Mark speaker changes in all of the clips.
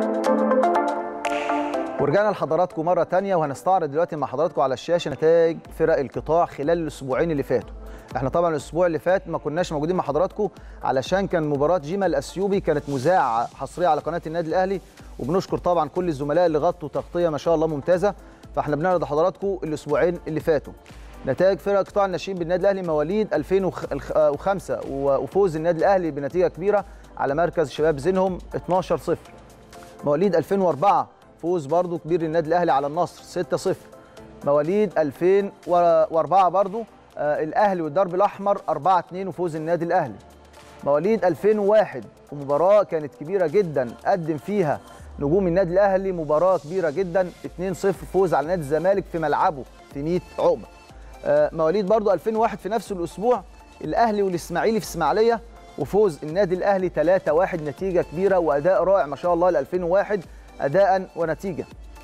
Speaker 1: ورجعنا لحضراتكم مرة تانية وهنستعرض دلوقتي مع حضراتكم على الشاشة نتائج فرق القطاع خلال الأسبوعين اللي فاتوا. احنا طبعا الأسبوع اللي فات ما كناش موجودين مع حضراتكم علشان كان مباراة جيما الأثيوبي كانت مذاعة حصرية على قناة النادي الأهلي وبنشكر طبعا كل الزملاء اللي غطوا تغطية ما شاء الله ممتازة فاحنا بنعرض لحضراتكم الأسبوعين اللي فاتوا. نتائج فرق قطاع الناشئين بالنادي الأهلي مواليد 2005 وفوز النادي الأهلي بنتيجة كبيرة على مركز شباب زينهم 12-0. مواليد 2004 فوز برضو كبير للنادي الاهلي على النصر 6-0 مواليد 2004 برضو آه الاهلي والدرب الاحمر 4-2 وفوز النادي الاهلي مواليد 2001 ومباراه كانت كبيره جدا قدم فيها نجوم النادي الاهلي مباراه كبيره جدا 2-0 فوز على نادي الزمالك في ملعبه في 100 عقبه آه مواليد برضو 2001 في نفس الاسبوع الاهلي والاسماعيلي في اسماعيليه وفوز النادي الاهلي 3-1 نتيجه كبيره واداء رائع ما شاء الله ل 2001 اداء ونتيجه.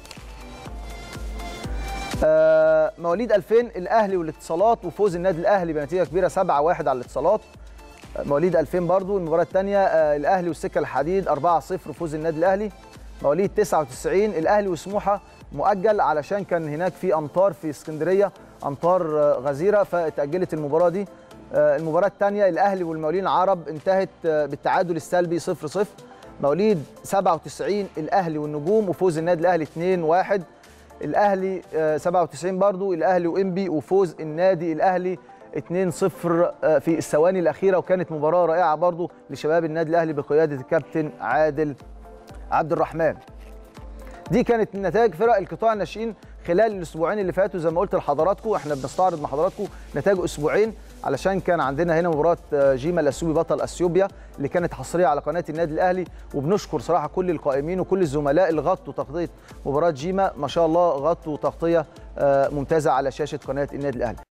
Speaker 1: آه مواليد 2000 الاهلي والاتصالات وفوز النادي الاهلي بنتيجه كبيره 7-1 على الاتصالات. آه مواليد 2000 برضو المباراه الثانيه آه الاهلي والسكه الحديد 4-0 فوز النادي الاهلي. مواليد 99 الاهلي وسموحه مؤجل علشان كان هناك في امطار في اسكندريه امطار غزيره فاتاجلت المباراه دي. المباراه الثانيه الاهلي والمقاولين العرب انتهت بالتعادل السلبي 0-0. مواليد 97 الاهلي والنجوم وفوز النادي الاهلي 2-1 الاهلي 97 برضو الاهلي وانبي وفوز النادي الاهلي 2-0 في الثواني الاخيره وكانت مباراه رائعه برضو لشباب النادي الاهلي بقياده الكابتن عادل عبد الرحمن دي كانت نتائج فرق القطاع الناشئين خلال الاسبوعين اللي فاتوا زي ما قلت لحضراتكم احنا بنستعرض مع حضراتكم نتائج اسبوعين علشان كان عندنا هنا مباراه جيما الاثيوبي بطل اثيوبيا اللي كانت حصريه على قناه النادي الاهلي وبنشكر صراحه كل القائمين وكل الزملاء اللي غطوا تغطيه مباراه جيما ما شاء الله غطوا تغطيه ممتازه على شاشه قناه النادي الاهلي